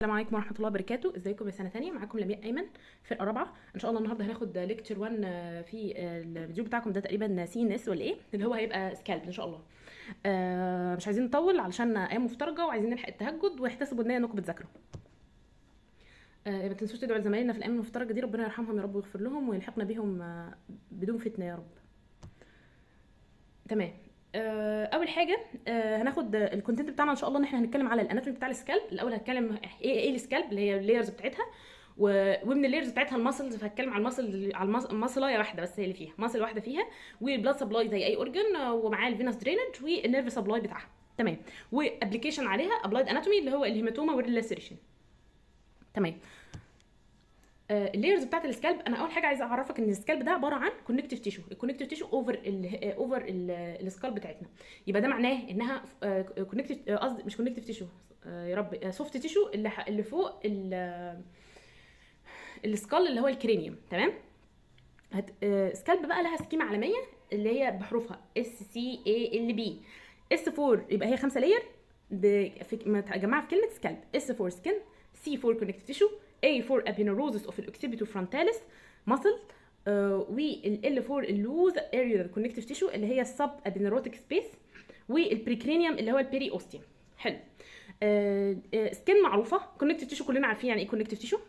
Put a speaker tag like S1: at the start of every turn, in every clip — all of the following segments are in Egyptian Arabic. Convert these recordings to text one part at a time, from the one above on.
S1: السلام عليكم ورحمه الله وبركاته ازيكم يا سنه تانية معاكم لمياء ايمن فرقه رابعه ان شاء الله النهارده هناخد ليكتشر 1 في الفيديو بتاعكم ده تقريبا سي ان اس ولا ايه اللي هو هيبقى سكالب ان شاء الله آه، مش عايزين نطول علشان ايام مفترجه وعايزين نلحق التهجد واحتسبوا النيه انكم بتذاكروا آه، ما تنسوش تدعوا لزمايلنا في الايام المفترجه دي ربنا يرحمهم يا رب ويغفر لهم ويلحقنا بهم آه، بدون فتنه يا رب تمام آه، اول حاجه آه، هناخد الكونتنت بتاعنا ان شاء الله ان احنا هنتكلم على الاناتومي بتاع السكالب الاول هتكلم ايه ايه السكالب اللي هي اللايرز بتاعتها و- ومن اللايرز بتاعتها الماسلز فهتكلم على الماسل على الماس- الماسلايه واحده بس هي اللي فيها ماسل واحده فيها والبلاد سبلاي زي اي اورجن ومعاه الفينوس درينج والنيرف سبلاي بتاعها تمام وابلكيشن عليها ابلايد اناتومي اللي هو الهيماتوما والريلاسيريشن تمام آه، اللايرز بتاعت السكالب انا اول حاجه عايزه اعرفك ان السكالب ده عباره عن كونكتيف تيشو الكونكتيف تيشو اوفر ال اوفر السكالب بتاعتنا يبقى ده معناه انها كونكتيف قصدي مش كونكتيف تيشو يا رب سوفت تيشو اللي ح- اللي فوق ال السكال اللي هو الكرينيوم تمام هت... آه، سكالب بقى لها سكيمه عالميه اللي هي بحروفها اس سي اي ال بي اس 4 يبقى هي خمسه لاير متجمعه في كلمه سكالب اس 4 سكن سي 4 كونكتيف تيشو A 4 aponeurosis of الاوكسيبيتو فرونتاليس muscle وال L 4 اللوز area connective tissue اللي هي السب ابينيروتيك سبيس والبريكرينيوم اللي هو البيري اوستيوم حلو سكين معروفه كونكتيف تيشو كلنا عارفين يعني ايه كونكتيف تيشو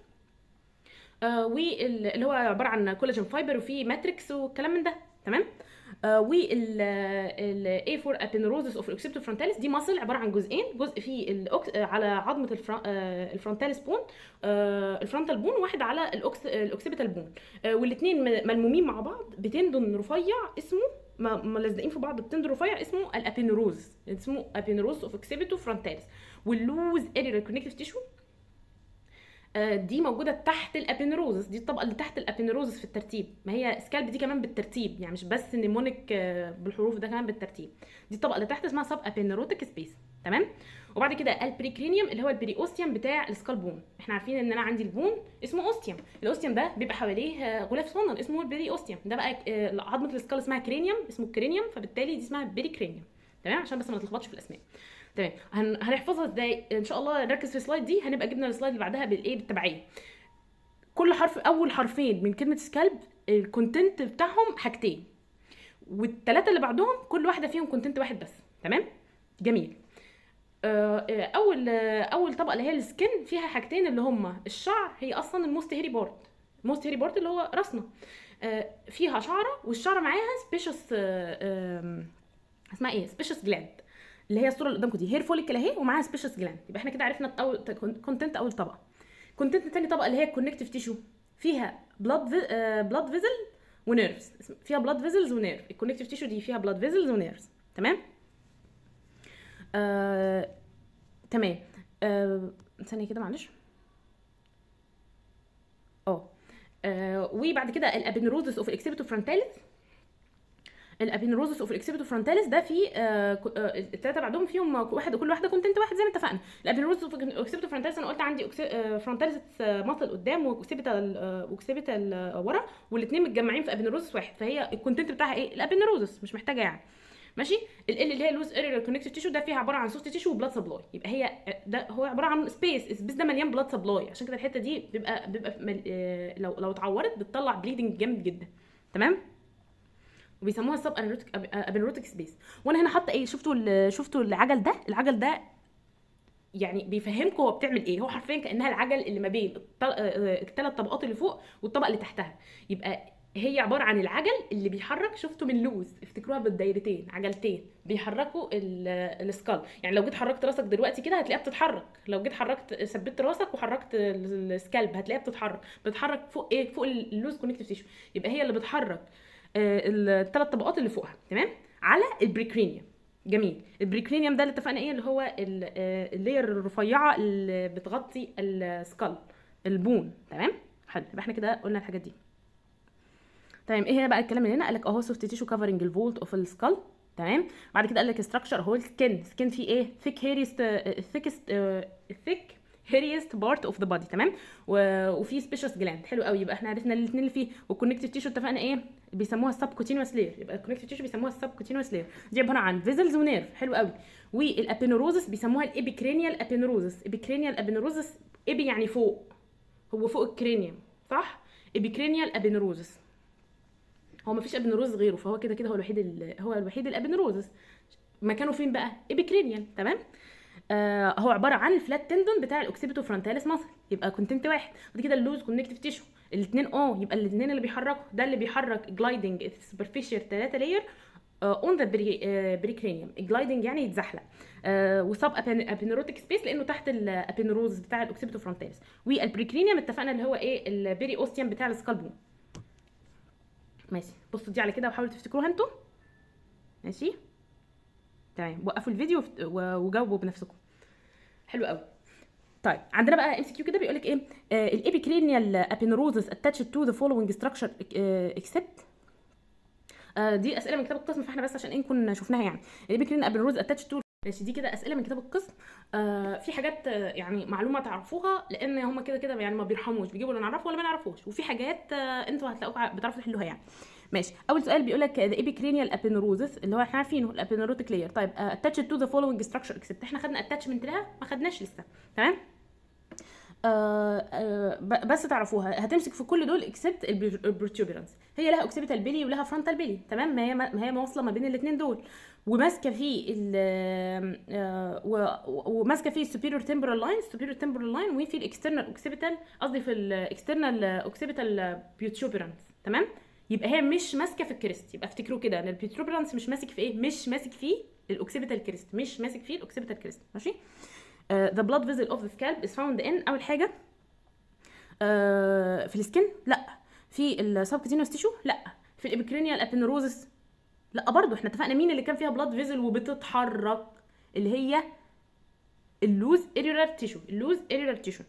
S1: واللي هو عباره عن كولاجين فايبر وفي ماتريكس والكلام من ده تمام وال ال A4 aponeurosis of الاوكسيبتو فرونتاليس دي ماسل عباره عن جزئين جزء فيه الأوكس آه، على عظمه الفرا- آه، الفرونتاليس بون آه، الفرونتال بون واحد على الأوكس الاوكسيبيتال بون والاثنين ملمومين مع بعض بتندون رفيع اسمه م- ملزقين في بعض بتندون رفيع اسمه الابينوروز اسمه ابينوروز اوف اكسيبيتو فرونتاليس واللوز اريال كونكتيف تيشو آه، دي موجوده تحت الابينوروزس دي الطبقه اللي تحت الابينوروزس في الترتيب ما هي سكالب دي كمان بالترتيب يعني مش بس نيمونيك آه، بالحروف ده كمان بالترتيب دي الطبقه اللي تحت اسمها سب ابينوروتيك سبيس تمام وبعد كده البريكرينيوم اللي هو البريوستيوم بتاع السكال بون احنا عارفين ان انا عندي البون اسمه اوستيوم الاوستيوم ده بيبقى حواليه آه، غلاف صغنن اسمه البريوستيوم ده بقى آه، عظمه السكال اسمها كرينيوم اسمه الكرينيوم فبالتالي دي اسمها بريكرينيوم تمام عشان بس ما نتلخبطش في الاسماء تمام هن... هنحفظها ازاي ان شاء الله نركز في السلايد دي هنبقى جبنا السلايد اللي بعدها بالايه بالتبعيه كل حرف اول حرفين من كلمه سكالب الكونتنت بتاعهم حاجتين والثلاثه اللي بعدهم كل واحده فيهم كونتنت واحد بس تمام جميل آه، آه، اول آه، اول طبقه اللي هي السكن فيها حاجتين اللي هما الشعر هي اصلا الموست هيري بارت الموست هيري بارت اللي هو راسنا آه، فيها شعره والشعره معاها سبيشس اسمها ايه سبيشس جلاند اللي هي الصوره اللي قدامكم دي هير فوليكل اهي ومعاها سبيشس جلاند يبقى احنا كده عرفنا اول كونتنت اول طبقه كونتنت تاني طبقه اللي هي الكونكتيف تيشو فيها بلاد بلاد فيزل ونيرفز فيها بلاد فيزلز ونيرف الكونكتيف تيشو دي فيها بلاد فيزلز ونيرفز تمام آه، تمام آه، ثانيه كده معلش اه آه، وبعد كده الابينوروزس اوف الاكسيبيتو فرونتاليس الابينوروزس اوف الاكسيبيتو فرونتاليس ده في آه، ك- آه، الثلاثه بعدهم فيهم واحد كل واحده كونتنت واحد زي ما اتفقنا الابينوروزس اوف الاكسيبيتو فرونتاليس انا قلت عندي فرونتاليس ماسل قدام واكسيبيتال واكسيبيتال ورا والاثنين متجمعين في ابينوروزس واحد فهي الكونتنت بتاعها ايه الابينوروزس مش محتاجه يعني ماشي ال اللي هي لوز اريال كونكتيف تيشو ده فيها عباره عن سوفت تيشو وبلاد سبلاي يبقى هي ده هو عباره عن سبيس السبيس ده مليان بلاد سبلاي عشان كده الحته دي بيبقى بيبقى مل... آه، لو لو اتعورت بتطلع بليدنج جامد جدا تمام وبيسموها السب ابينوروتيك سبيس وانا هنا حاطه ايه شفتوا ال- شفتوا العجل ده العجل ده يعني بيفهمكم هو بتعمل ايه هو حرفيا كانها العجل اللي ما بين الثلاث طبقات اللي فوق والطبقه اللي تحتها يبقى هي عباره عن العجل اللي بيحرك شفتوا من لوز افتكروها بالدايرتين عجلتين بيحركوا ال- السكال يعني لو جيت حركت راسك دلوقتي كده هتلاقيها بتتحرك لو جيت حركت ثبت راسك وحركت ال- السكالب هتلاقيها بتتحرك بتتحرك فوق ايه فوق اللوز كونكتيف تيشو يبقى هي اللي بتحرك الثلاث طبقات اللي فوقها تمام على البريكرينيوم جميل البريكرينيوم ده اللي اتفقنا ايه اللي هو ال- آه، اللاير الرفيعه اللي بتغطي السكال البون تمام حلو يبقى احنا كده قلنا الحاجات دي تمام ايه هي بقى الكلام اللي هنا قال لك اهو سوفت تيشو كفرنج الفولت اوف السكال تمام بعد كده قال لك ستراكشر اهو السكن سكن فيه ايه ثيك هيريست ثيكست ثيك هيريست بارت اوف ذا بادي تمام و- وفي سبيشس جلاند حلو قوي يبقى احنا عرفنا الاثنين اللي فيه والكونكتيف تيشو اتفقنا ايه بيسموها السب كوتينوس لير يبقى الكونكتيف تيشو بيسموها السب كوتينوس لير دي عباره عن فيزلز ونيرف حلو قوي والابينوروزس بيسموها الابيكرينيال ابينوروزس ابيكرينيال ابينوروزس ابي يعني فوق هو فوق الكرينيوم صح ابيكرينيال ابينروزس هو مفيش ابينروزس غيره فهو كده كده هو الوحيد ال- هو الوحيد الابينروزس مكانه فين بقى ابيكرينيال تمام آه هو عباره عن الفلات تندون بتاع الاوكسيبيتو فرونتاليس ماسل يبقى كونتنت واحد ودي كده اللوز كونكتيف تيشو الاثنين اه يبقى الاثنين اللي بيحركوا ده اللي بيحرك جلايدنج سوبرفيشال 3 لاير اون ذا بريكرينيوم الجلايدنج يعني يتزحلق آه وسب ابينيروتيك سبيس لانه تحت الابينروز بتاع الاوكسيبيتو فرونتاليس والبريكرينيوم اتفقنا اللي هو ايه البيري اوستيوم بتاع السكالبون ماشي بصوا دي على كده وحاولوا تفتكروها انتوا ماشي تمام وقفوا الفيديو وفت- و- وجاوبوا بنفسكم حلو قوي طيب عندنا بقى ام سي كيو كده بيقول لك ايه الابيكرينيال ابينروزس اتاتشد تو ذا فولوينج ستراكشر اكسبت دي اسئله من كتاب القسم فاحنا بس عشان ايه نكون شفناها يعني الابيكرينيال ابينروز اتاتشد تو ماشي دي كده اسئله من كتاب القسم آه في حاجات آه، يعني معلومه تعرفوها لان هم كده كده يعني ما بيرحموش بيجيبوا اللي نعرفه ولا ما نعرفوش وفي حاجات آه انتوا هتلاقوها ع- بتعرفوا تحلوها يعني ماشي اول سؤال بيقول لك ذا ابيكرينيال ابينروزس اللي هو احنا عارفينه الابينروتيك لاير طيب اتاتشد تو ذا فولوينج ستراكشر اكسبت احنا خدنا اتاتشمنت لها ما خدناش لسه تمام آه آه ب- بس تعرفوها هتمسك في كل دول اكسبت البروتوبرانس هي لها اوكسيبيتال بيلي ولها فرونتال بيلي تمام ما هي ما هي واصله ما بين الاثنين دول وماسكه في ال آه، و- و- وماسكه في السوبيريور تمبرال لاين السوبيريور تمبرال لاين وفي الاكسترنال اوكسيبيتال قصدي في الاكسترنال اوكسيبيتال بيوتروبرانس تمام يبقى هي مش ماسكه في الكريست يبقى افتكروا كده ان البيوتروبرانس مش ماسك في ايه مش ماسك في الاوكسيبيتال كريست مش ماسك فيه الاوكسيبيتال كريست ماشي ذا بلاد فيزل اوف ذا سكالب از فاوند ان اول حاجه آه، في السكن لا في السبكتينوس تيشو لا في الابيكرينيال ابينروزس لا برضو احنا اتفقنا مين اللي كان فيها بلاد فيزل وبتتحرك اللي هي اللوز اريولار تيشو اللوز اريولار تيشو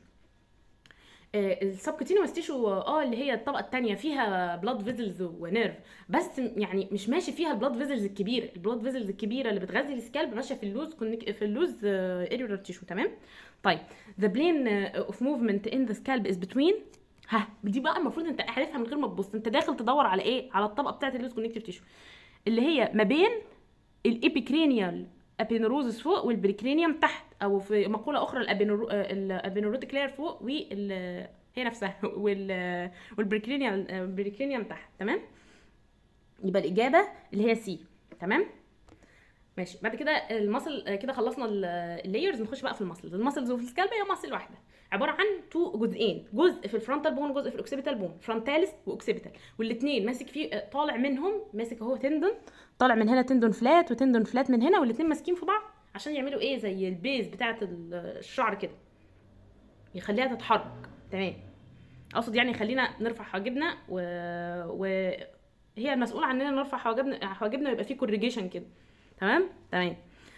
S1: السبكتينوس تيشو اه اللي هي الطبقه الثانيه فيها بلاد فيزلز ونيرف بس م- يعني مش ماشي فيها البلاد فيزلز الكبيره البلاد فيزلز الكبيره اللي بتغذي السكالب ماشيه في اللوز كونك- في اللوز اريولار تيشو تمام طيب the plane uh, of movement in the scalp is between ها دي بقى المفروض انت عارفها من غير ما تبص انت داخل تدور على ايه على الطبقه بتاعه اللوز كونكتيف تيشو اللي هي ما بين الابيكرينيال ابينوروزس فوق والبريكرينيوم تحت او في مقوله اخرى الابينورو الابينوروتيك لاير فوق وال هي نفسها وال والبريكرينيال البريكرينيوم تحت تمام يبقى الاجابه اللي هي سي تمام ماشي بعد كده المصل آه، كده خلصنا اللايرز نخش بقى في المصل المصلز وفي السكالب هي مصل واحده عباره عن تو جزئين جزء في الفرونتال بون وجزء في الاوكسيبيتال بون فرونتاليس واوكسيبيتال والاثنين ماسك فيه آه، طالع منهم ماسك اهو تندون طالع من هنا تندون فلات وتندون فلات من هنا والاثنين ماسكين في بعض عشان يعملوا ايه زي البيز بتاعه ال- الشعر كده يخليها تتحرك تمام اقصد يعني يخلينا نرفع حواجبنا و... و... هي المسؤوله عننا نرفع حواجبنا حواجبنا ويبقى فيه كوريجيشن كده تمام تمام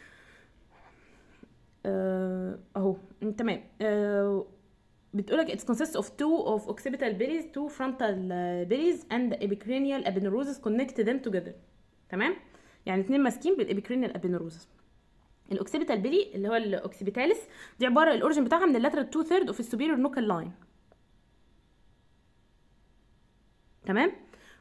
S1: آه، اهو تمام آه، بتقولك it consists of two of occipital berries two frontal uh, berries and the epicranial aponeurosis connect them together تمام يعني اتنين ماسكين بالابيكرينيال ابينوروزس الاوكسيبيتال بيلي اللي هو الاوكسيبيتاليس دي عباره الاوريجن بتاعها من اللاترال تو ثيرد اوف السوبيريور نوكال لاين تمام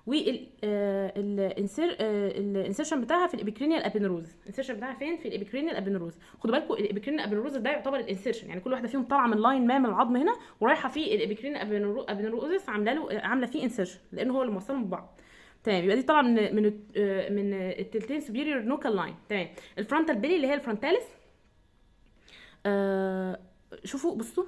S1: والانسيرشن بتاعها في الابيكرينيال ابينروز الانسيرشن بتاعها فين في الابيكرينيال ابينروز خدوا بالكم الابيكرينيال ابينروز ده يعتبر الانسيرشن يعني كل واحده فيهم طالعه من لاين ما من العظم هنا ورايحه في الابيكرينيال ابينروز عامله له عامله فيه انسيرشن لان هو اللي موصلهم ببعض تمام يبقى دي طالعه من من آه، من التلتين سوبيريور نوكال لاين تمام الفرونتال بيلي اللي هي الفرونتاليس آه شوفوا بصوا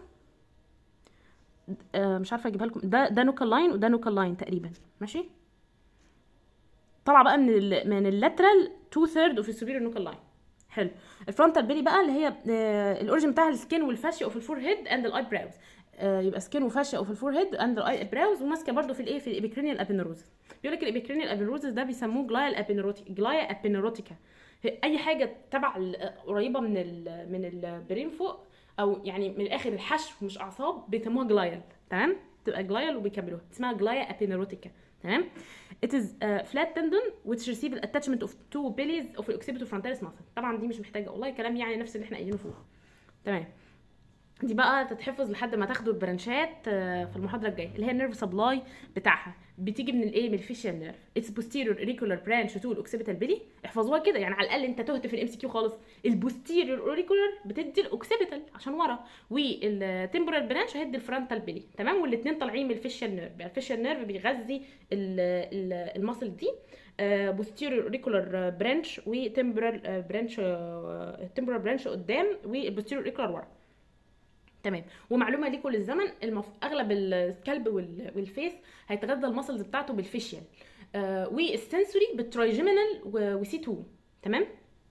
S1: آه مش عارفه اجيبها لكم ده ده نوكال لاين وده نوكال لاين تقريبا ماشي طالعه بقى من ال من اللاترال 2 ثيرد اوف السوبيريور نوكال لاين حلو الفرونتال بيلي بقى اللي هي آه الاوريجن بتاعها السكين والفاشيا اوف الفور هيد اند الاي براوز آه يبقى سكين وفاشيا اوف الفور هيد اند الاي براوز وماسكه برده في الايه في الابيكرينيال ابينوروزس بيقول لك الابيكرينيال ابينوروزس ده بيسموه جلايا ابينوروتيكا جلايا ابينوروتيكا اي حاجه تبع ال- قريبه من ال من البرين فوق او يعني من الاخر الحشو مش اعصاب بيسموها جلايال تمام تبقى جلايال وبيكملوها اسمها جلايا ابينوروتيكا تمام it is a flat tendon which receive the attachment of two bellies of the occipital frontalis muscle طبعا دي مش محتاجه والله كلام يعني نفس اللي احنا قايلينه فوق تمام دي بقى تتحفظ لحد ما تاخدوا البرانشات آه، في المحاضره الجايه اللي هي النيرف سبلاي بتاعها بتيجي من الايه من الفيشيال نيرف اتس بوستيريور اوريكولار برانش تو الاوكسيبيتال بيلي احفظوها كده يعني على الاقل انت تهت في الام سي كيو خالص البوستيريور اوريكولار بتدي الاوكسيبيتال عشان ورا والتمبورال برانش هيدي الفرونتال بيلي تمام والاثنين طالعين من الفيشيال نيرف يعني الفيشيال نيرف بيغذي ال- ال- المصل دي بوستيريور اوريكولار برانش وتمبورال برانش تمبورال برانش قدام والبوستيريور اوريكولار ورا تمام ومعلومه ليكم للزمن المف... اغلب الكلب وال... والفيس هيتغذى المسلز بتاعته بالفيشيال آه والسنسوري بالترايجيمينال و... وسي 2 تمام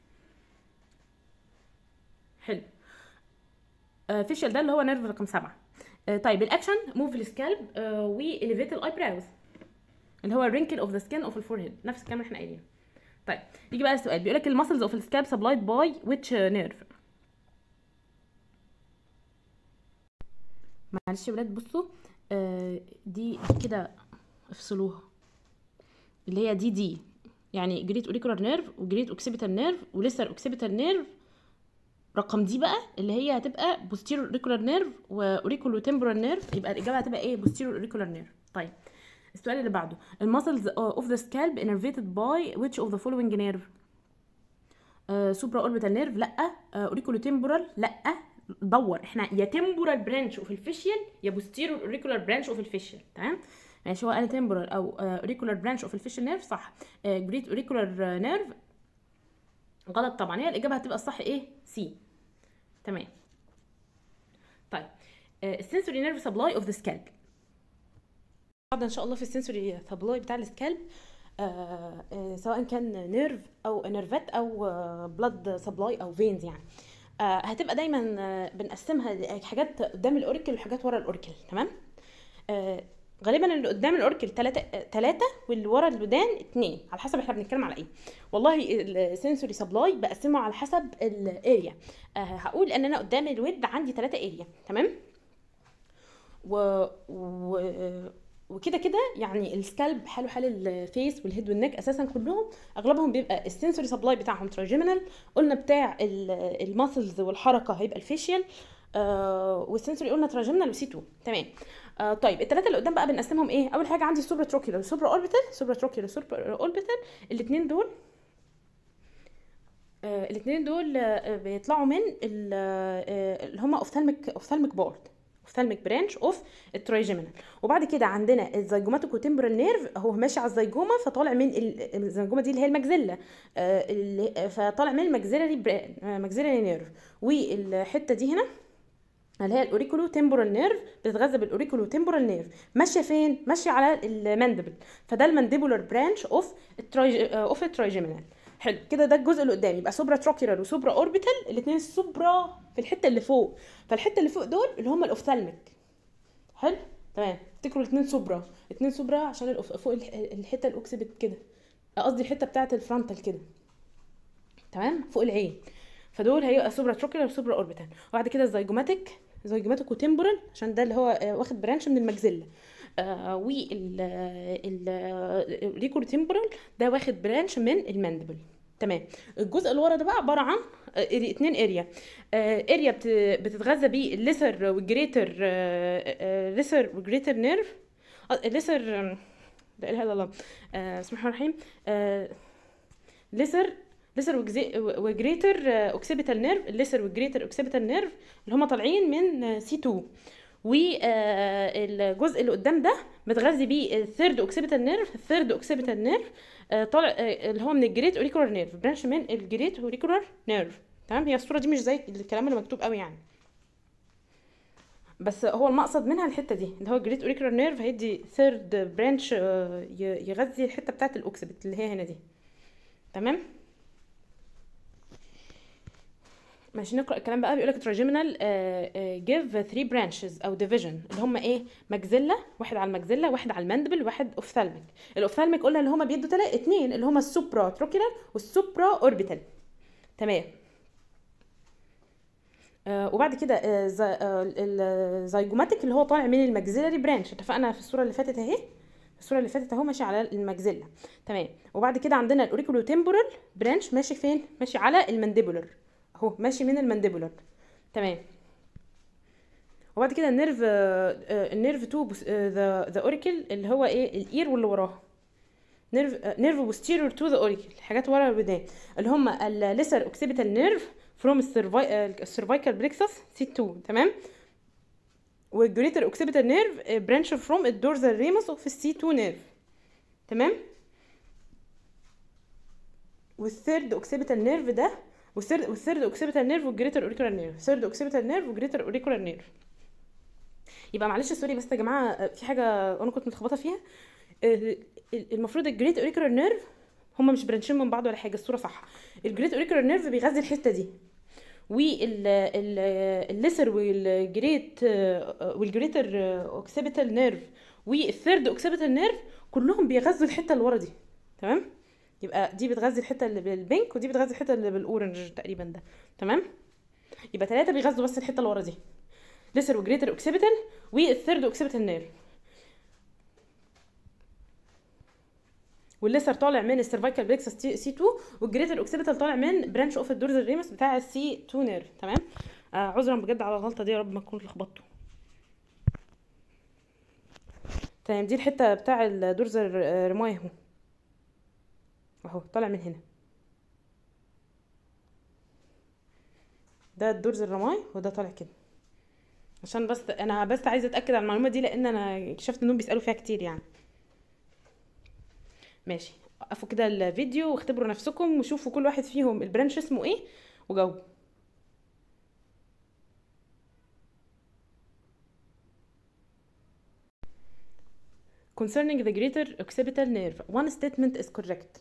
S1: حلو آه فيشيال ده اللي هو نيرف رقم سبعة آه طيب الاكشن موف السكالب آه واليفيت الاي براوز اللي هو الرينكل اوف ذا سكين اوف الفورهيد نفس الكلام اللي احنا قايلينه طيب يجي بقى السؤال بيقول لك المسلز اوف السكالب سبلايد باي ويتش نيرف معلش يا ولاد بصوا آه دي دي كده افصلوها اللي هي دي دي يعني جريت اوريكولار نيرف وجريت اوكسيبيتال نيرف ولسه الاوكسيبيتال نيرف رقم دي بقى اللي هي هتبقى بوستيرور اوريكولار نيرف واوريكولو تمبورال نيرف يبقى الاجابه هتبقى ايه بوستيرور اوريكولار نيرف طيب السؤال اللي بعده المسلز اوف ذا سكالب انرفيتد باي which اوف ذا فولوينج نيرف سوبرا اوربيتال نيرف لا اوريكولو تمبورال لا دور احنا يا تمبورال برانش اوف الفيشيال يا بوستيرور اوريكولار برانش اوف الفيشيال تمام ماشي هو قال تمبورال او اوريكولار برانش اوف الفيشيال نيرف صح جريت اوريكولار نيرف غلط طبعا هي الاجابه هتبقى الصح ايه سي تمام طيب السنسوري نيرف سبلاي اوف ذا سكالب ان شاء الله في السنسوري سبلاي بتاع السكالب آه آه سواء كان نيرف او نيرفات او بلاد سبلاي او فينز يعني آه هتبقى دايما آه بنقسمها حاجات قدام الاوريكل وحاجات ورا الاوريكل تمام آه غالبا اللي قدام الاوركل تلاتة تلاتة واللي ورا الودان اتنين على حسب احنا بنتكلم على ايه والله السنسوري سبلاي بقسمه على حسب الاريا آه هقول ان انا قدام الود عندي تلاتة اريا تمام و, و... وكده كده يعني السكالب حاله حال الفيس والهيد والنك اساسا كلهم اغلبهم بيبقى السنسوري سبلاي بتاعهم تراجيمينال قلنا بتاع الماسلز والحركه هيبقى الفيشيال آه والسنسوري قلنا تراجيمينال وسي 2 تمام آه طيب الثلاثه اللي قدام بقى بنقسمهم ايه اول حاجه عندي السوبرا تروكيولار والسوبرا اوربيتال سوبرا تروكيولار والسوبرا اوربيتال الاثنين دول آه الاثنين دول آه بيطلعوا من اللي هم اوفثالميك اوفثالميك بورد اوفثالميك برانش اوف الترايجيمينال وبعد كده عندنا الزيجوماتيكو تمبرال نيرف هو ماشي على الزيجوما فطالع من الزيجوما دي اللي هي المجزله آه فطالع من المجزلري مجزلري نيرف والحته دي هنا اللي هي الاوريكولو تمبورال نيرف بتتغذى بالاوريكولو تمبورال نيرف ماشيه فين ماشيه على الماندبل فده المانديبولار برانش اوف الترايج اوف الترايجيمينال حلو كده ده الجزء اللي قدام يبقى سوبرا تروكيولار وسوبرا اوربيتال الاثنين السوبرا في الحته اللي فوق فالحته اللي فوق دول اللي هم الاوفثالميك حلو تمام افتكروا الاثنين سوبرا الاثنين سوبرا عشان الأف... فوق الحته الاوكسبت كده قصدي الحته بتاعه الفرونتال كده تمام فوق العين فدول هيبقى سوبرا تروكيولار وسوبرا اوربيتال وبعد كده الزيجوماتيك زيجوماتيك وتمبورال عشان ده اللي هو واخد برانش من المجزله آه وال الريكور تمبورال ده واخد برانش من الماندبل تمام الجزء اللي ورا ده بقى عباره عن اتنين اريا اريا بتتغذى بيه الليسر والجريتر ليسر والجريتر نيرف الليسر لا اله الا الله بسم الله الرحمن الرحيم ليسر ليسر وجريتر اوكسيبيتال نيرف الليسر والجريتر اوكسيبيتال نيرف اللي هم طالعين من سي 2 والجزء اللي قدام ده متغذي بيه الثيرد اوكسيبيتال نيرف الثيرد اوكسيبيتال نيرف طالع اللي هو من الجريت اوريكولار نيرف برانش من الجريت اوريكولار نيرف تمام هي الصوره دي مش زي الكلام اللي مكتوب قوي يعني بس هو المقصد منها الحته دي اللي هو الجريت اوريكولار نيرف هيدي ثيرد برانش يغذي الحته بتاعه الاوكسيبت اللي هي هنا دي تمام ماشي نقرا الكلام بقى بيقول لك تراجيمينال جيف 3 برانشز او ديفيجن اللي هم ايه مجزله واحد على المجزله واحد على الماندبل واحد اوفثالميك الاوفثالميك قلنا اللي هم بيدوا ثلاثه اثنين اللي هم السوبرا تروكيولار والسوبرا اوربيتال تمام آه وبعد كده آه الزيجوماتيك اللي هو طالع من المجزلري برانش اتفقنا في الصوره اللي فاتت اهي الصوره اللي فاتت اهو ماشي على المجزله تمام وبعد كده عندنا الاوريكولو تمبورال برانش ماشي فين ماشي على المانديبولر اهو ماشي من المانديبولر تمام وبعد كده النيرف النيرف 2 ذا ذا اوريكل اللي هو ايه الاير واللي وراها نيرف نيرف بوستيريور تو ذا اوريكل حاجات ورا الودان اللي هم الليسر اوكسيبيتال نيرف فروم السيرفايكال بليكسس سي 2 تمام والجريتر اوكسيبيتال نيرف برانش فروم الدورزال ريموس اوف السي 2 نيرف تمام والثيرد اوكسيبيتال نيرف ده والثيرد والثيرد اوكسيبيتال نيرف والجريتر اوريكولار نيرف ثيرد اوكسيبيتال نيرف والجريتر اوريكولار نيرف يبقى معلش سوري بس يا جماعه في حاجه انا كنت متلخبطه فيها المفروض الجريت اوريكولار نيرف هما مش برانشين من بعض ولا حاجه الصوره صح الجريت اوريكولار نيرف بيغذي الحته دي والليسر والجريت والجريتر اوكسيبيتال نيرف والثيرد اوكسيبيتال نيرف كلهم بيغذوا الحته اللي ورا دي تمام يبقى دي بتغذي الحته اللي بالبينك ودي بتغذي الحته اللي بالاورنج تقريبا ده تمام يبقى ثلاثه بيغذوا بس الحته اللي ورا دي ليسر وجريتر اوكسيبيتال والثيرد اوكسيبيتال نيرف والليسر طالع من السيرفايكال بليكسس سي 2 والجريتر اوكسيبيتال طالع من برانش اوف الدورز الريمس بتاع السي 2 نيرف تمام آه عذرا بجد على الغلطه دي يا رب ما اكون لخبطته تمام دي الحته بتاع الدورز الرمايه اهو اهو طالع من هنا ده الدورز الرماي وده طالع كده عشان بس انا بس عايزه اتاكد على المعلومه دي لان انا اكتشفت انهم بيسالوا فيها كتير يعني ماشي وقفوا كده الفيديو واختبروا نفسكم وشوفوا كل واحد فيهم البرانش اسمه ايه وجاوبوا concerning the greater occipital nerve one statement is correct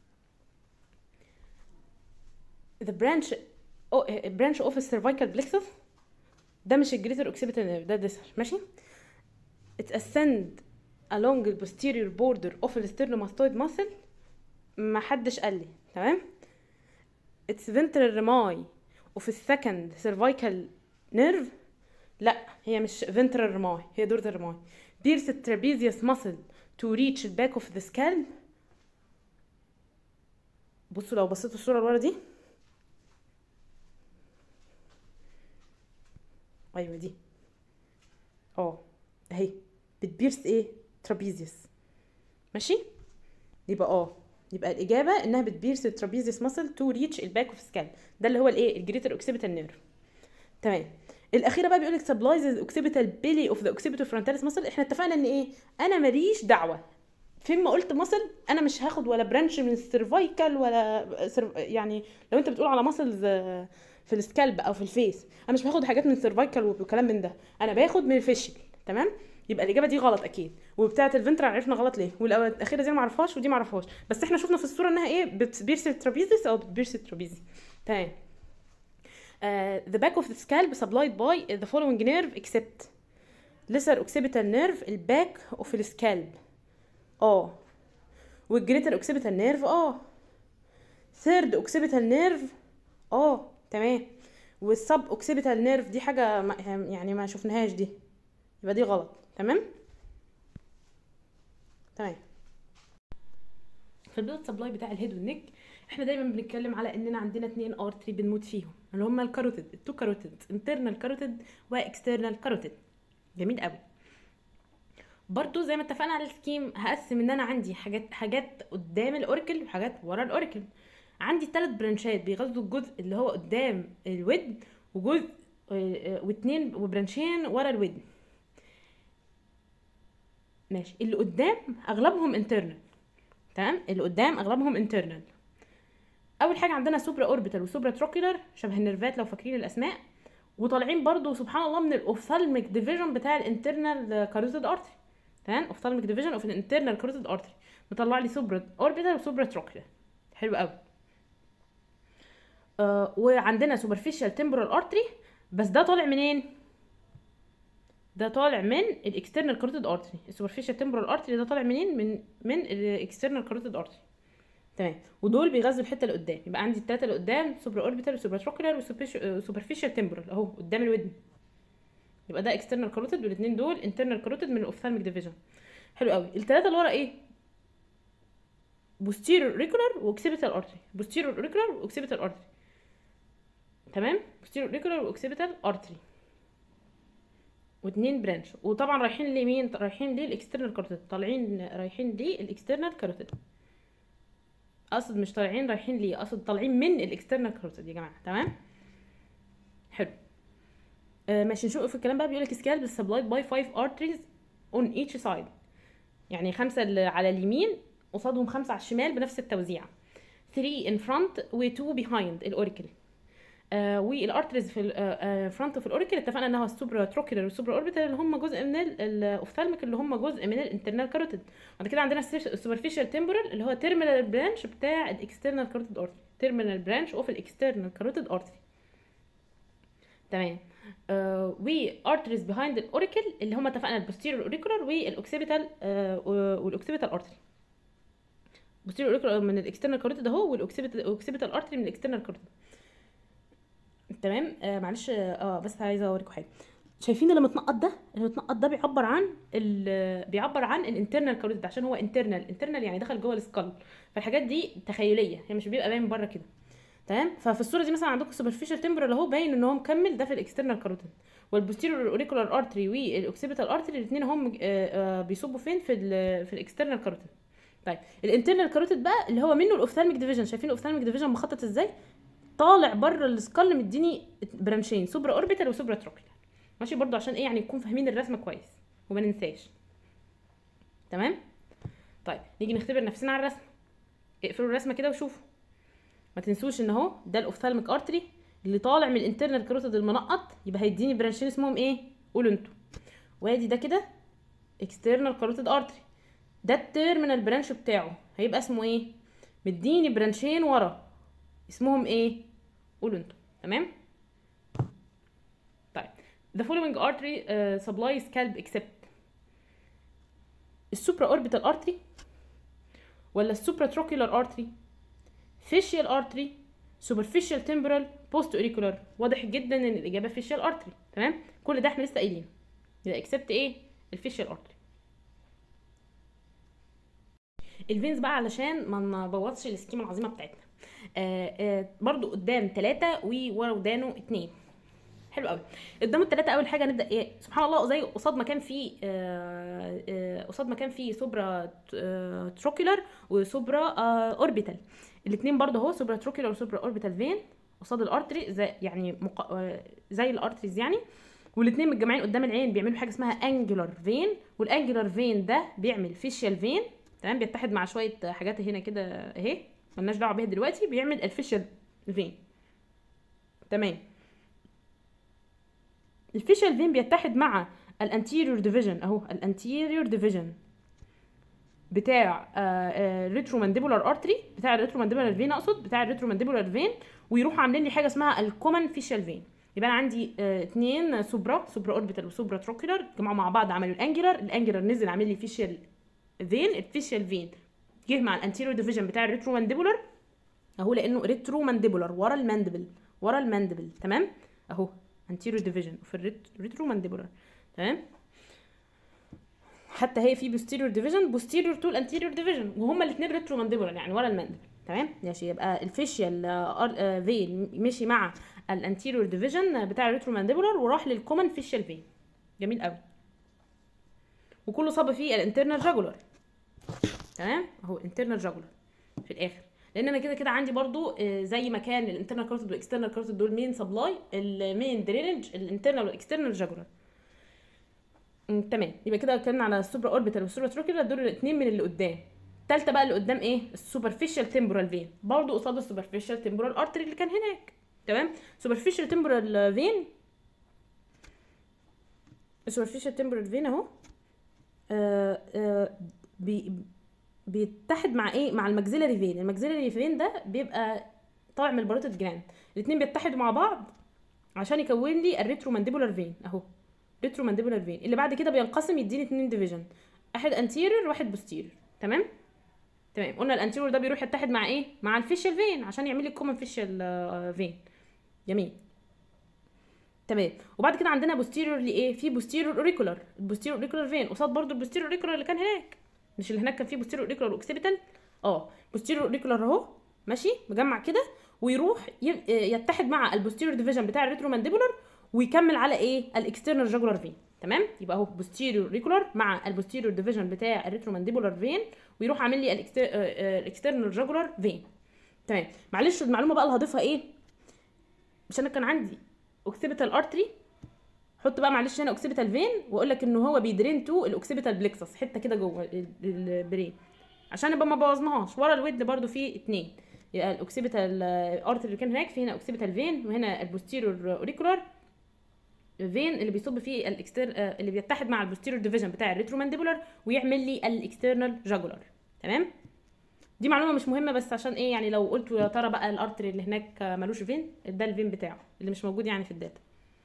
S1: the branch oh, branch of cervical plexus ده مش الجريتر occipital nerve ده ديسر ماشي it's ascend along the posterior border of the sternomastoid muscle ما حدش قال لي تمام it's ventral rami of the second cervical nerve لا هي مش ventral rami هي dorsal rami pierce the trapezius muscle to reach the back of the scalp بصوا لو بصيتوا الصورة اللي ورا دي ايوه دي اه اهي بتبيرس ايه ترابيزيوس ماشي يبقى اه يبقى الاجابه انها بتبيرس الترابيزيوس ماسل تو ريتش الباك اوف سكال ده اللي هو الايه الجريتر اوكسيبيتال نيرف تمام الاخيره بقى بيقول لك سبلايز اوكسيبيتال بيلي اوف ذا اوكسيبيتال فرونتاليس ماسل احنا اتفقنا ان ايه انا ماليش دعوه فين ما قلت ماسل انا مش هاخد ولا برانش من السيرفايكال ولا سيرف يعني لو انت بتقول على ماسلز في السكالب او في الفيس انا مش باخد حاجات من السيرفايكال وكلام من ده انا باخد من الفيشل تمام يبقى الاجابه دي غلط اكيد وبتاعه الفنترال عرفنا غلط ليه والاخيره دي ما اعرفهاش ودي ما اعرفهاش بس احنا شفنا في الصوره انها ايه بتبيرس الترابيزيس او بتبيرس الترابيزي تمام uh, the back of the scalp supplied by the following nerve except lesser occipital nerve الباك اوف السكالب اه والجريتر اوكسيبيتال نيرف اه ثيرد اوكسيبيتال نيرف اه تمام والسب اوكسيبيتال نيرف دي حاجه ما يعني ما شفناهاش دي يبقى دي غلط تمام تمام في البلد سبلاي بتاع الهيد والنك احنا دايما بنتكلم على اننا عندنا اتنين ارتري بنموت فيهم اللي هما الكاروتيد التو كاروتيد انترنال كاروتيد واكسترنال كاروتيد جميل قوي برضو زي ما اتفقنا على السكيم هقسم ان انا عندي حاجات حاجات قدام الاوركل وحاجات ورا الاوركل عندي ثلاث برانشات بيغذوا الجزء اللي هو قدام الودن وجزء واتنين وبرانشين ورا الودن ماشي اللي قدام اغلبهم انترنال تمام اللي قدام اغلبهم انترنال اول حاجه عندنا سوبرا اوربيتال وسوبرا تروكيولار شبه النيرفات لو فاكرين الاسماء وطالعين برضو سبحان الله من الاوفثالميك ديفيجن بتاع الانترنال كاروتيد ارتري تمام اوفثالميك ديفيجن اوف الانترنال كاروتيد ارتري مطلع لي سوبرا اوربيتال وسوبرا تروكيولار حلو قوي آه وعندنا سوبرفيشال تمبرال ارتري بس ده طالع منين ده طالع من الاكسترنال كاروتيد ارتري السوبرفيشال تمبرال ارتري ده طالع منين من من الاكسترنال كاروتيد ارتري تمام ودول بيغذوا الحته اللي قدام يبقى عندي الثلاثه اللي قدام سوبر اوربيتال وسوبر تروكولار وسوبرفيشال تمبرال اهو قدام الودن يبقى ده اكسترنال كاروتيد والاثنين دول انترنال كاروتيد من الاوفثالميك ديفيجن حلو قوي الثلاثه اللي ورا ايه بوستيريور ريكولار واوكسيبيتال ارتري بوستيريور ريكولار واوكسيبيتال ارتري تمام بوستيريور ريكولار واوكسيبيتال ارتري واتنين برانش وطبعا رايحين لمين رايحين للاكسترنال كاروتيد طالعين رايحين للاكسترنال كاروتيد اقصد مش طالعين رايحين ليه اقصد طالعين من الاكسترنال كاروتيد يا جماعه تمام حلو آه ماشي نشوف في الكلام بقى بيقول لك سكالب سبلايد باي 5 arteries on each side يعني خمسه اللي على اليمين قصادهم خمسه على الشمال بنفس التوزيع 3 in front و 2 behind الاوريكل آه والارتريز في الفرونت اوف الاوريكل اتفقنا انها السوبرا تروكيولار والسوبرا اوربيتال اللي هم جزء من الاوفثالميك اللي هم جزء من الانترنال كاروتيد بعد كده عندنا السوبرفيشال تمبورال اللي هو تيرمينال برانش بتاع الاكسترنال كاروتيد ارتري تيرمينال برانش اوف الاكسترنال كاروتيد ارتري تمام آه وارتريز بيهايند الاوريكل اللي هم اتفقنا البوستيريور اوريكولار والاوكسيبيتال آه والاوكسيبيتال ارتري بوستيريور اوريكولار من الاكسترنال كاروتيد اهو والاوكسيبيتال ارتري من الاكسترنال كاروتيد تمام آه معلش اه بس عايزه اوريكم حاجه شايفين اللي متنقط ده اللي متنقط ده بيعبر عن بيعبر عن الانترنال كاروتيد عشان هو انترنال انترنال يعني دخل جوه السكال فالحاجات دي تخيليه هي مش بيبقى باين بره كده تمام ففي الصوره دي مثلا عندكم سوبرفيشال تمبرال اهو باين ان هو مكمل ده في الاكسترنال كاروتيد والبوستيريور اوريكولار ارتري والاوكسيبيتال ارتري الاثنين هم بيصبوا فين في ال في الاكسترنال كاروتيد طيب الانترنال كاروتيد بقى اللي هو منه الاوفثالميك ديفيجن شايفين الاوفثالميك ديفيجن مخطط ازاي طالع بره السكال مديني برانشين سوبرا اوربيتال وسوبرا تروكيولار ماشي برضو عشان ايه يعني نكون فاهمين الرسمه كويس وما ننساش تمام طيب نيجي نختبر نفسنا على الرسمه اقفلوا الرسمه كده وشوفوا ما تنسوش ان اهو ده الاوفثالميك ارتري اللي طالع من الانترنال كاروتيد المنقط يبقى هيديني برانشين اسمهم ايه قولوا انتوا وادي ده كده اكسترنال كاروتيد ارتري ده التيرمينال برانش بتاعه هيبقى اسمه ايه مديني برانشين ورا اسمهم ايه قولوا انتوا تمام طيب the following artery uh, supply scalp except السوبرا اوربيتال ارتري ولا السوبرا تروكيولار ارتري فيشيال ارتري سوبرفيشال تمبرال بوست اوريكولار واضح جدا ان الاجابه فيشيال ارتري تمام كل ده احنا لسه قايلينه يبقى اكسبت ايه الفيشيال ارتري الفينز بقى علشان ما نبوظش السكيمه العظيمه بتاعتنا آه آه برضو قدام ثلاثة وورا ودانه اتنين حلو قوي قدام الثلاثة اول حاجه نبدا ايه سبحان الله زي قصاد ما كان في قصاد ما كان في سوبرا تروكيولار وسوبرا اوربيتال الاثنين برضو اهو سوبرا تروكيولار وسوبرا اوربيتال فين قصاد الارتري زي يعني مق... زي الارتريز يعني والاثنين متجمعين قدام العين بيعملوا حاجه اسمها انجولار فين والانجولار فين ده بيعمل فيشيال فين تمام بيتحد مع شويه حاجات هنا كده اهي ملناش دعوه بيها دلوقتي بيعمل الفيشيال فين تمام الفيشيال فين بيتحد مع الانتيريور ديفيجن اهو الانتيريور ديفيجن بتاع ريترومانديبولار ارتري بتاع الريترومانديبولار فين اقصد بتاع الريترومانديبولار فين ويروحوا عاملين لي حاجه اسمها الكومن فيشيال فين يبقى انا عندي اثنين سوبرا سوبرا اوربيتال وسوبرا تروكيولار جمعوا مع بعض عملوا الانجلر الانجلر نزل عامل لي فيشيال فين الفيشيال فين جه مع الانتيريور ديفيجن بتاع الريترومانديبولار اهو لانه ريترومانديبولار ورا الماندبل ورا الماندبل تمام اهو anterior division في الريترومانديبولار تمام حتى هي في posterior division posterior to anterior division وهما الاثنين ريترومانديبولار يعني ورا الماندبل تمام ماشي يبقى الفيشيال فين مشي مع الانتيريور ديفيجن بتاع الريترومانديبولار وراح للكومن فيشيال فين جميل قوي وكله صاب فيه الانترنال جاجولار تمام اهو الانترنال جاجولار في الاخر لان انا كده كده عندي برضو زي ما كان الانترنال كاروتيد والاكسترنال كاروتيد دول مين سبلاي المين درينج الانترنال والاكسترنال جاجولار تمام يبقى كده اتكلمنا على السوبرا اوربيتال والسوبرا تروكيولار دول الاثنين من اللي قدام الثالثه بقى اللي قدام ايه السوبرفيشال تمبورال فين برضو قصاد السوبرفيشال تمبورال ارتري اللي كان هناك تمام سوبرفيشال تمبورال فين السوبرفيشال تمبورال فين اهو آه آه بي بيتحد مع ايه مع الماكسيلاري فين الماكسيلاري فين ده بيبقى طالع من الباروتيد جلاند الاثنين بيتحدوا مع بعض عشان يكون لي الريترومانديبولار فين اهو ريترومانديبولار فين اللي بعد كده بينقسم يديني اتنين ديفيجن واحد انتيريور واحد بوستيريور تمام تمام قلنا الانتيريور ده بيروح يتحد مع ايه مع الفيشال فين عشان يعمل لي الكومن فيشال فين جميل تمام وبعد كده عندنا بوستيريور لايه في بوستيريور اوريكولار البوستيريور اوريكولار فين قصاد برضو البوستيريور اوريكولار اللي كان هناك مش اللي هناك كان فيه بوستيريور اوريكولار واوكسيبيتال اه بوستيريور اوريكولار اهو ماشي مجمع كده ويروح يتحد مع البوستيريور ديفيجن بتاع الريترومانديبولار ويكمل على ايه الاكسترنال جاجولار فين تمام يبقى اهو بوستيريور ريكولار مع البوستيريور ديفيجن بتاع الريترومانديبولار فين ويروح عامل لي الاكسترنال جاجولار فين تمام معلش المعلومه بقى اللي هضيفها ايه مش انا كان عندي اوكسيبيتال ارتري حط بقى معلش هنا اوكسيبيتال فين واقول لك ان هو بيدرين تو الاوكسيبيتال بليكسس حته كده جوه ال- البرين عشان يبقى ما بوظناهاش ورا الود برده في اتنين يبقى الاوكسيبيتال ارتري اللي كان هناك في هنا اوكسيبيتال فين وهنا البوستيريور اوريكولار فين اللي بيصب فيه الاكستر آه، اللي بيتحد مع البوستيريور ديفيجن بتاع الريترومانديبولار ويعمل لي الاكسترنال جاجولار تمام دي معلومه مش مهمه بس عشان ايه يعني لو قلت يا ترى بقى الارتري اللي هناك آه، ملوش فين ده الفين بتاعه اللي مش موجود يعني في الداتا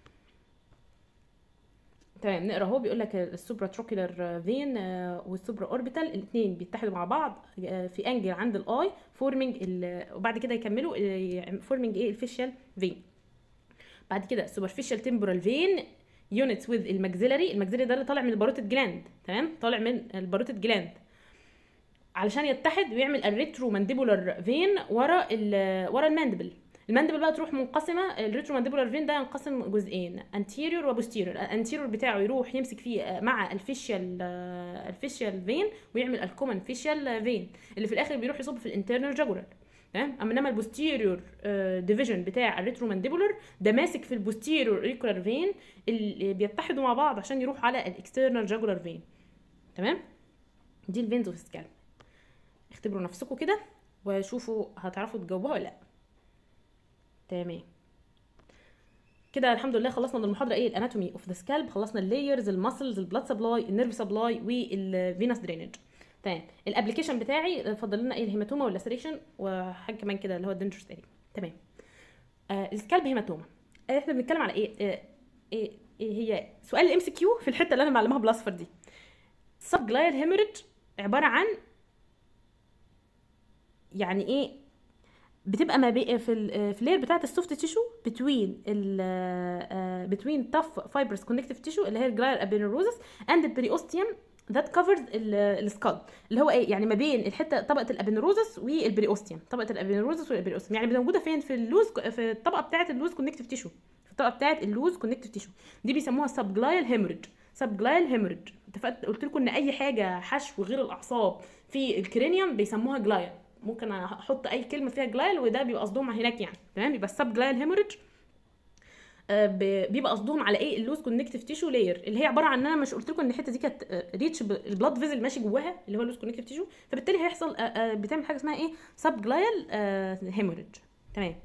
S1: تمام نقرا اهو بيقول لك السوبرا تروكيلر فين والسوبرا اوربيتال الاثنين بيتحدوا مع بعض آه، في انجل عند الاي فورمينج وبعد كده يكملوا فورمينج ايه الفيشال فين بعد كده سوبرفيشال تمبورال فين يونتس وذ الماكسيلاري الماكسيلاري ده اللي طالع من الباروتيد جلاند تمام طالع من الباروتيد جلاند علشان يتحد ويعمل الريترو مانديبولار فين ورا ال ورا الماندبل الماندبل بقى تروح منقسمه الريترو مانديبولار فين ده ينقسم جزئين انتيريور وبوستيريور الانتيريور بتاعه يروح يمسك فيه مع الفيشيال الفيشيال فين ويعمل الكومن فيشيال فين اللي في الاخر بيروح يصب في الانترنال جاجولار تمام اما انما البوستيريور ديفيجن بتاع الريترو مانديبولار ده ماسك في البوستيريور ريكولار فين اللي بيتحدوا مع بعض عشان يروح على الاكسترنال جاجولار فين تمام دي الفينز اوف سكالب اختبروا نفسكم كده وشوفوا هتعرفوا تجاوبوها ولا لا تمام كده الحمد لله خلصنا من المحاضره ايه الاناتومي اوف ذا سكالب خلصنا اللايرز الماسلز البلاد سبلاي النيرف سبلاي والفينس درينج تمام الابلكيشن بتاعي فاضل لنا ايه الهيماتوما واللاسريشن وحاجه كمان كده اللي هو الدنجرس اريا تمام آه السكالب هيماتوما آه احنا بنتكلم على ايه آه إيه, ايه هي سؤال الام سي كيو في الحته اللي انا معلمها بالاصفر دي سب جلايال هيموريدج عباره عن يعني ايه بتبقى ما بي في ال في اللير بتاعه السوفت تيشو بتوين ال بتوين تاف فايبرس كونكتيف تيشو اللي هي الجلاير ابينوروزس اند البريوستيوم ذات كفرز السكال اللي هو ايه يعني ما بين الحته طبقه الابينوروزس والبريوستيوم طبقه الابينوروزس والبريوستيوم يعني موجوده فين في اللوز في الطبقه بتاعه اللوز كونكتيف تيشو في الطبقه بتاعه اللوز كونكتيف تيشو دي بيسموها سب جلايال هيموريدج سب جلايال هيموريدج اتفقت قلت لكم ان اي حاجه حشو غير الاعصاب في الكرينيوم بيسموها جلايال ممكن احط اي كلمه فيها جلايل وده بيبقى قصدهم هناك يعني تمام يبقى السب جلايل هيموريدج بيبقى قصدهم على ايه اللوز كونكتيف تيشو لاير اللي هي عباره عن ان انا مش قلت لكم ان الحته دي كانت ريتش البلاد فيزل ماشي جواها اللي هو اللوز كونكتيف تيشو فبالتالي هيحصل بتعمل حاجه اسمها ايه سب جلايل هيموريدج تمام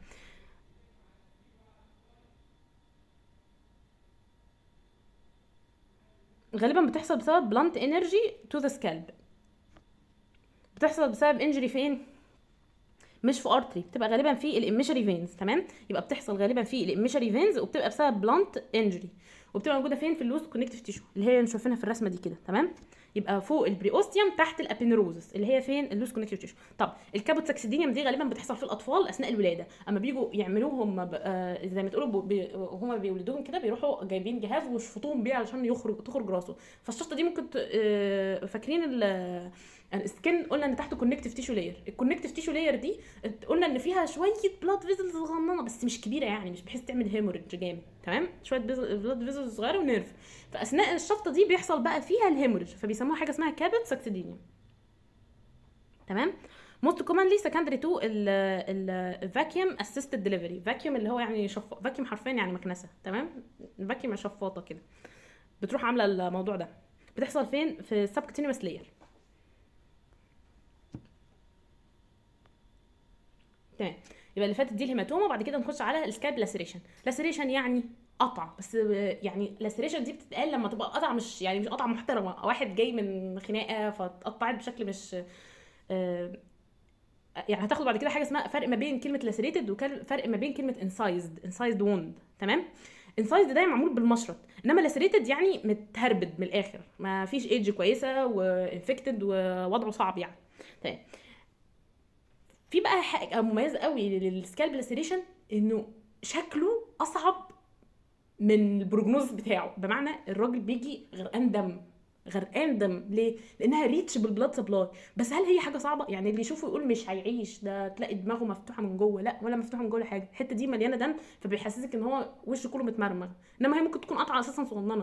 S1: غالبا بتحصل بسبب بلانت انرجي تو ذا سكالب بتحصل بسبب انجري فين مش في ارتري بتبقى غالبا في الاميشري فينز تمام يبقى بتحصل غالبا في الاميشري فينز وبتبقى بسبب بلانت انجري وبتبقى موجوده فين في اللوز كونكتيف تيشو اللي هي شايفينها في الرسمه دي كده تمام يبقى فوق البريوستيوم تحت الابينروزس اللي هي فين اللوز كونكتيف تيشو طب الكابوتساكسيدينيوم دي غالبا بتحصل في الاطفال اثناء الولاده اما بيجوا يعملوهم ب... آه زي ما تقولوا بي... هما بيولدوهم كده بيروحوا جايبين جهاز ويشفطوهم بيه علشان يخرج تخرج راسه فالشفطه دي ممكن ت... آه فاكرين ال... السكن قلنا ان تحته كونكتيف تيشو لاير الكونكتيف تيشو لاير دي قلنا ان فيها شويه بلاد فيزلز صغننه بس مش كبيره يعني مش بحيث تعمل هيموريدج جامد تمام شويه بلاد فيزلز صغيره ونيرف فاثناء الشفطه دي بيحصل بقى فيها الهيموريدج فبيسموها حاجه اسمها كابت ساكسيدينيوم تمام موست كومنلي سكندري تو الفاكيوم اسيستد ديليفري فاكيوم اللي هو يعني شف... فاكيوم حرفيا يعني مكنسه تمام الفاكيوم شفاطه كده بتروح عامله الموضوع ده بتحصل فين في السبكتينيوس لاير تمام يبقى اللي فاتت دي الهيماتوما وبعد كده نخش على السكالب لاسريشن لاسريشن يعني قطع بس يعني لاسريشن دي بتتقال لما تبقى قطع مش يعني مش قطع محترمه واحد جاي من خناقه فاتقطعت بشكل مش آه يعني هتاخد بعد كده حاجه اسمها فرق ما بين كلمه لاسريتد وفرق ما بين كلمه انسايزد انسايزد ووند تمام انسايزد ده معمول بالمشرط انما لاسريتد يعني متهربد من الاخر ما فيش ايدج كويسه وانفكتد ووضعه صعب يعني تمام في بقى حاجه مميزه قوي للسكالب لاسريشن انه شكله اصعب من البروجنوز بتاعه بمعنى الراجل بيجي غرقان دم غرقان دم ليه؟ لانها ريتش بالبلاد سبلاي بس هل هي حاجه صعبه؟ يعني اللي يشوفه يقول مش هيعيش ده تلاقي دماغه مفتوحه من جوه لا ولا مفتوحه من جوه ولا حاجه الحته دي مليانه دم فبيحسسك ان هو وشه كله متمرمغ انما هي ممكن تكون قطعه اساسا صغننه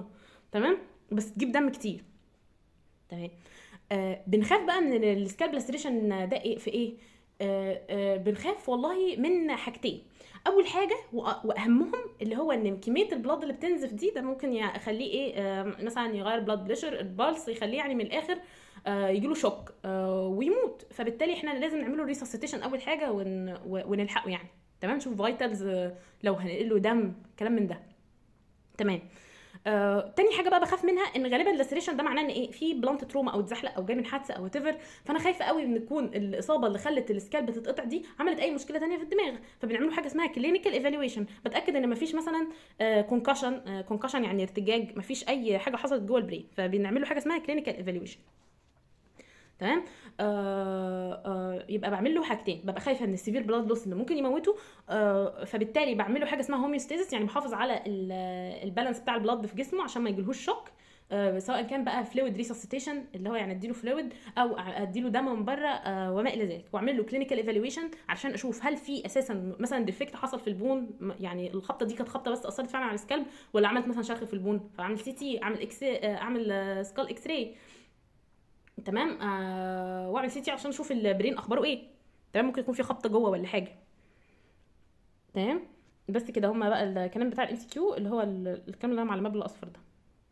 S1: تمام بس تجيب دم كتير تمام آه بنخاف بقى من السكالب لاستريشن ده إيه في ايه آه آه بنخاف والله من حاجتين اول حاجه وأ- واهمهم اللي هو ان كميه البلاد اللي بتنزف دي ده ممكن يخليه ايه آه مثلا يغير بلاد بريشر البالس يخليه يعني من الاخر آه يجيله شوك آه ويموت فبالتالي احنا لازم نعمله ريسسيتيشن اول حاجه ون و- ونلحقه يعني تمام نشوف فايتالز لو هنقل له دم كلام من ده تمام آه، تاني حاجه بقى بخاف منها ان غالبا اللاسريشن ده معناه ان ايه في بلانت تروما او اتزحلق او جاي من حادثه او وات فانا خايفه قوي ان تكون الاصابه اللي خلت السكالب تتقطع دي عملت اي مشكله تانية في الدماغ فبنعمل له حاجه اسمها كلينيكال ايفالويشن بتاكد ان مفيش مثلا كونكشن كونكشن يعني ارتجاج مفيش اي حاجه حصلت جوه البرين فبنعمل له حاجه اسمها كلينيكال ايفالويشن تمام آه آه يبقى بعمل له حاجتين ببقى خايفه من السيفير بلاد لوس اللي ممكن يموته آه فبالتالي بعمل له حاجه اسمها هوميوستاسيس يعني بحافظ على ال- البالانس بتاع البلاد في جسمه عشان ما يجيلهوش شوك آه سواء كان بقى فلويد ريسسيتيشن اللي هو يعني اديله فلويد او اديله دم من بره آه وما الى ذلك واعمل له كلينيكال ايفالويشن عشان اشوف هل في اساسا مثلا ديفكت حصل في البون م- يعني الخبطه دي كانت خبطه بس اثرت فعلا على السكالب ولا عملت مثلا شرخ في البون فاعمل سي تي اعمل اكس آه، اعمل سكال اكس راي تمام آه واعمل سي تي عشان اشوف البرين اخباره ايه تمام ممكن يكون في خبطه جوه ولا حاجه تمام بس كده هما بقى الكلام بتاع الام سي كيو اللي هو ال- الكلام اللي انا على المبلغ الاصفر ده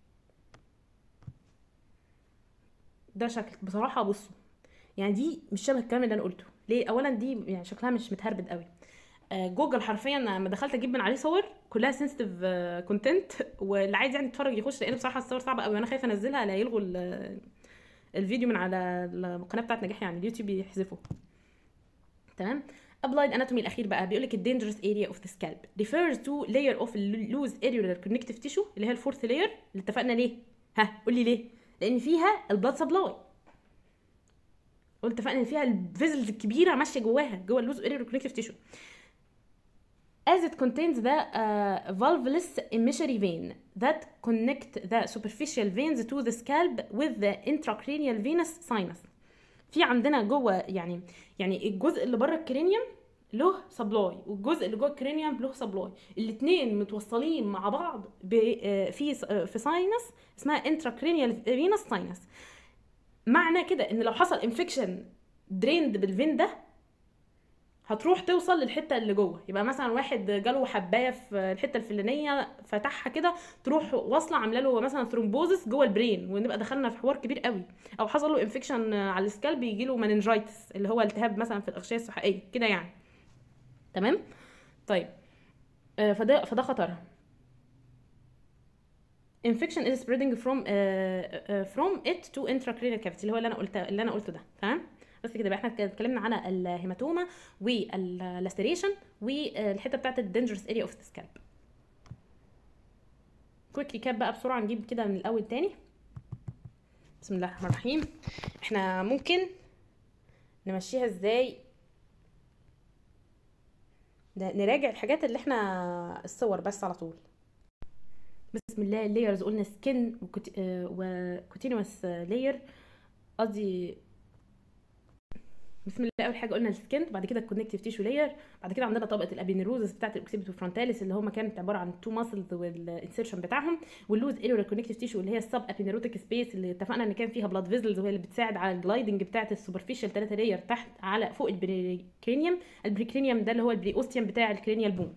S1: ده شكل بصراحه بصوا يعني دي مش شبه الكلام اللي انا قلته ليه اولا دي يعني شكلها مش متهربد قوي آه، جوجل حرفيا لما دخلت اجيب من عليه صور كلها سنسيتيف كونتنت واللي عايز يعني يتفرج يخش لان بصراحه الصور صعبه قوي وانا خايفه انزلها لا يلغوا ال- الفيديو من على القناه بتاعت نجاح يعني اليوتيوب يحذفه تمام applied anatomy الاخير بقى بيقول لك الدينجرس area of the scalp refers to layer of loose areolar connective tissue اللي هي الفورث layer اللي اتفقنا ليه ها قولي ليه لان فيها البلاد سبلاي قلت اتفقنا ان فيها الفيزلز الكبيره ماشيه جواها جوه اللوز areolar connective tissue as it contains the uh, valvulus emissory vein that connect the superficial veins to the scalp with the intracranial venous sinus في عندنا جوه يعني يعني الجزء اللي بره الكرينيوم له سبلاي والجزء اللي جوه الكرينيوم له سبلاي الاثنين متوصلين مع بعض ب- آه، في س- آه، في ساينس اسمها intracranial venous sinus معنى كده ان لو حصل انفكشن دريند بالفين ده هتروح توصل للحته اللي جوه يبقى مثلا واحد جاله حبايه في الحته الفلانيه فتحها كده تروح واصله عامله له مثلا ثرومبوزس جوه البرين ونبقى دخلنا في حوار كبير قوي او حصل له انفكشن على السكالب يجي له مننجايتس اللي هو التهاب مثلا في الاغشيه السحائيه كده يعني تمام طيب آه، فده فده خطرها infection is spreading from uh, uh, from it to intracranial cavity اللي هو اللي انا قلت اللي انا قلته ده تمام بس كده يبقى احنا اتكلمنا على الهيماتوما واللاستريشن والحته بتاعت الدينجرس اريا اوف ذا سكالب كويك ريكاب بقى بسرعه نجيب كده من الاول تاني بسم الله الرحمن الرحيم احنا ممكن نمشيها ازاي ن- نراجع الحاجات اللي احنا الصور بس على طول بسم الله اللايرز قلنا سكين وكوتينوس لاير قصدي بسم الله اول حاجه قلنا السكين بعد كده الكونكتيف تيشو لاير بعد كده عندنا طبقه الابينيروزس بتاعت الاوكسيبيتو فرونتاليس اللي هما كانت عباره عن تو ماسلز والانسيرشن بتاعهم واللوز ايرور كونكتيف تيشو اللي هي السب ابينيروتيك سبيس اللي اتفقنا ان كان فيها بلاد فيزلز وهي اللي بتساعد على الجلايدنج بتاعت السوبرفيشال 3 لاير تحت على فوق البريكرينيوم البريكرينيوم ده اللي هو البريوستيوم بتاع الكرينيال بون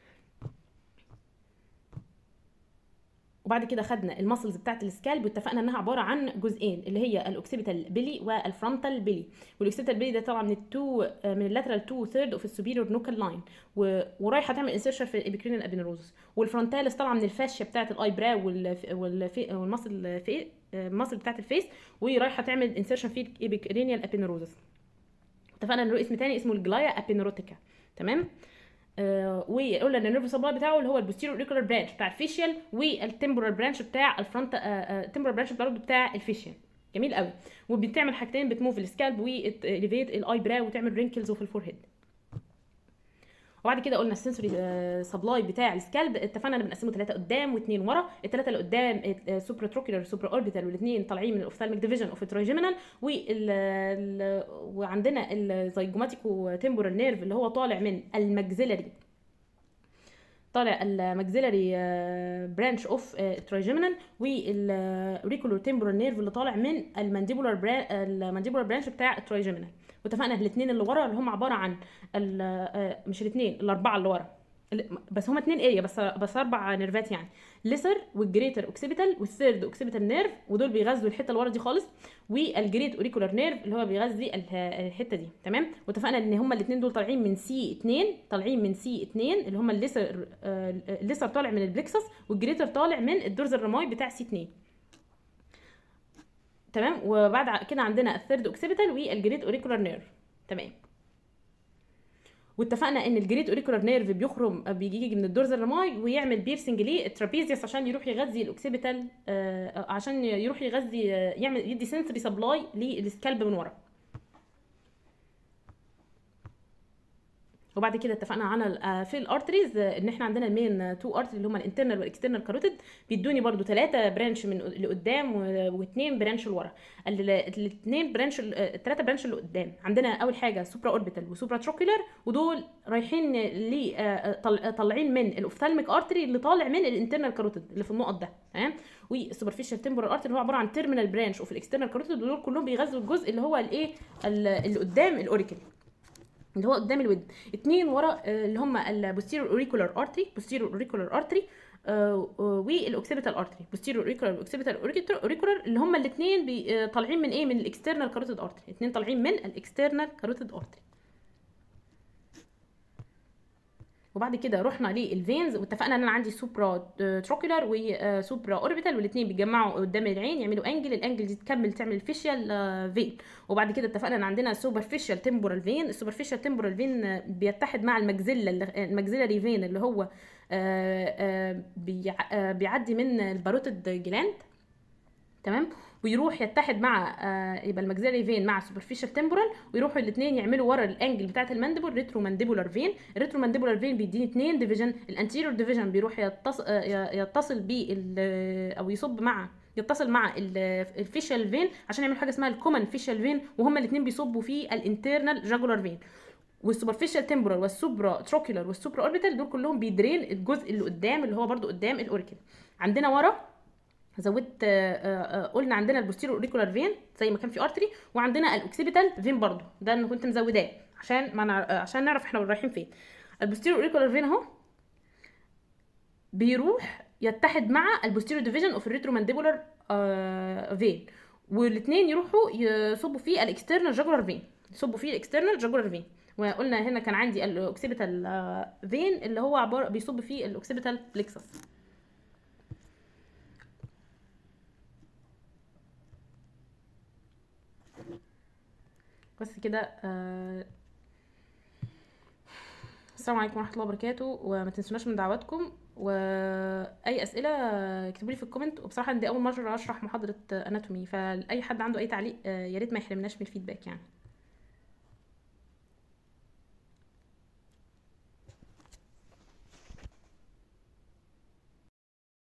S1: وبعد كده خدنا المسلز بتاعت السكالب واتفقنا انها عباره عن جزئين اللي هي الاوكسيبيتال بيلي والفرونتال بيلي والاوكسيبيتال بيلي ده طبعا من التو من اللاترال تو ثيرد اوف السوبيريور نوكال لاين ورايحه تعمل انسيرشن في الابيكرينال ابينوروزس والفرونتاليس طالعه من الفاشيه بتاعت الاي براو والمسل في المسل بتاعت الفيس ورايحه تعمل انسيرشن في الابيكرينال ابينوروزس اتفقنا ان له اسم تاني اسمه الجلايا ابينوروتيكا تمام آه وقلنا ان النيرف سبلاي بتاعه اللي هو البوستيريور اوريكولار برانش بتاع الفيشيال والتمبورال برانش بتاع الفرونت التمبورال برانش برضه بتاع الفيشيال جميل قوي وبتعمل حاجتين بتموف السكالب واليفيت الاي براو وتعمل رينكلز في الفور هيد وبعد كده قلنا السنسوري سبلاي بتاع السكالب اتفقنا ان بنقسمه ثلاثه قدام واثنين ورا الثلاثه اللي قدام سوبرا تروكيولار سوبرا اوربيتال والاثنين طالعين من الاوفثالميك ديفيجن اوف الترايجيمينال وعندنا الزيجوماتيكو تمبورال نيرف اللي هو طالع من المجزلري طالع الماكسيلاري برانش اوف ترايجيمينال والريكولور تمبرال نيرف اللي طالع من المانديبولار المانديبولار برانش بتاع الترايجيمينال واتفقنا الاثنين اللي ورا اللي هم عباره عن ال- آه، مش الاثنين الاربعه اللي ورا ال- بس هما اتنين اريا بس بس اربع نيرفات يعني ليسر والجريتر اوكسيبيتال والثيرد اوكسيبيتال نيرف ودول بيغذوا الحته اللي ورا دي خالص والجريت اوريكولار نيرف اللي هو بيغذي ال- الحته دي تمام واتفقنا ان هما الاثنين دول طالعين من سي 2 طالعين من سي 2 اللي هما الليسر آه، الليسر طالع من البلكسس والجريتر طالع من الدورز الرماي بتاع سي 2 تمام وبعد ع- كده عندنا الثيرد اوكسيبيتال والجريت اوريكولار نيرف تمام واتفقنا ان الجريت اوريكولار نيرف بيخرم بيجي من الدورز الرماي ويعمل بيرسنج للترابيزيوس عشان يروح يغذي الاوكسيبيتال آه، عشان يروح يغذي آه، يعمل يدي سنسوري سبلاي للسكالب من ورا وبعد كده اتفقنا على ال- آه، في الارتريز آه، ان احنا عندنا المين تو ارتري اللي هم الانترنال والاكسترنال كاروتيد بيدوني برضو ثلاثه برانش من لقدام واثنين برانش لورا الاثنين برانش الثلاثه برانش اللي قدام عندنا اول حاجه سوبرا اوربيتال وسوبرا تروكيولار ودول رايحين ل آه، طل- طالعين من الاوفثالميك ارتري اللي طالع من الانترنال كاروتيد اللي في النقط ده تمام والسوبرفيشال تمبرال ارتري اللي هو عباره عن تيرمينال برانش اوف الاكسترنال كاروتيد ودول كلهم بيغذوا الجزء اللي هو الايه ال- اللي قدام الاوريكل اللي هو قدام الود اتنين ورا آه، اللي هم البوستيرور اوريكولار ارتري بوستيرور اوريكولار ارتري والاوكسيبيتال ارتري بوستيرور اوريكولار والاوكسيبيتال اوريكولار اللي هم الاثنين طالعين من ايه من الاكسترنال كاروتيد ارتري الاثنين طالعين من الاكسترنال كاروتيد ارتري وبعد كده رحنا للفينز واتفقنا ان انا عندي سوبرا تروكيولار وسوبرا اوربيتال والاثنين بيتجمعوا قدام العين يعملوا انجل الانجل دي تكمل تعمل فيشيال فين وبعد كده اتفقنا ان عندنا سوبرفيشال تمبورال فين السوبرفيشال تمبورال فين بيتحد مع المجزله المجزلري فين اللي هو آه، آه، بيع- آه، بيعدي من الباروتيد جلاند تمام ويروح يتحد مع آه يبقى الماكسيلاري فين مع سوبرفيشال تمبورال ويروحوا الاثنين يعملوا ورا الانجل بتاعه المانديبل ريترو مانديبولار فين الريترو مانديبولار فين بيديني اثنين ديفيجن الانتيريور ديفيجن بيروح يتصل يتصل بال او يصب مع يتصل مع الفيشال فين عشان يعملوا حاجه اسمها الكومن فيشال فين وهما الاثنين بيصبوا في الانترنال جاجولار فين والسوبرفيشال تمبرال والسوبرا تروكيولار والسوبرا اوربيتال دول كلهم بيدرين الجزء اللي قدام اللي هو برضو قدام الاوريكل عندنا ورا زودت آه، آه، قلنا عندنا البوستيرو اوريكولار فين زي ما كان في ارتري وعندنا الاوكسيبيتال فين برضو ده انا كنت مزوداه عشان ما نع... عشان نعرف احنا رايحين فين البوستيرو اوريكولار فين اهو بيروح يتحد مع البوستيرو ديفيجن اوف الريترو مانديبولار فين والاثنين يروحوا يصبوا في الاكسترنال جاجولار فين يصبوا في الاكسترنال جاجولار فين وقلنا هنا كان عندي الاوكسيبيتال فين اللي هو عباره بيصب فيه الاوكسيبيتال بلكسس بس كده آه، السلام عليكم ورحمه الله وبركاته وما تنسوناش من دعواتكم واي اسئله اكتبوا لي في الكومنت وبصراحه دي اول مره اشرح محاضره اناتومي فاي حد عنده اي تعليق آه، يا ريت ما يحرمناش من الفيدباك يعني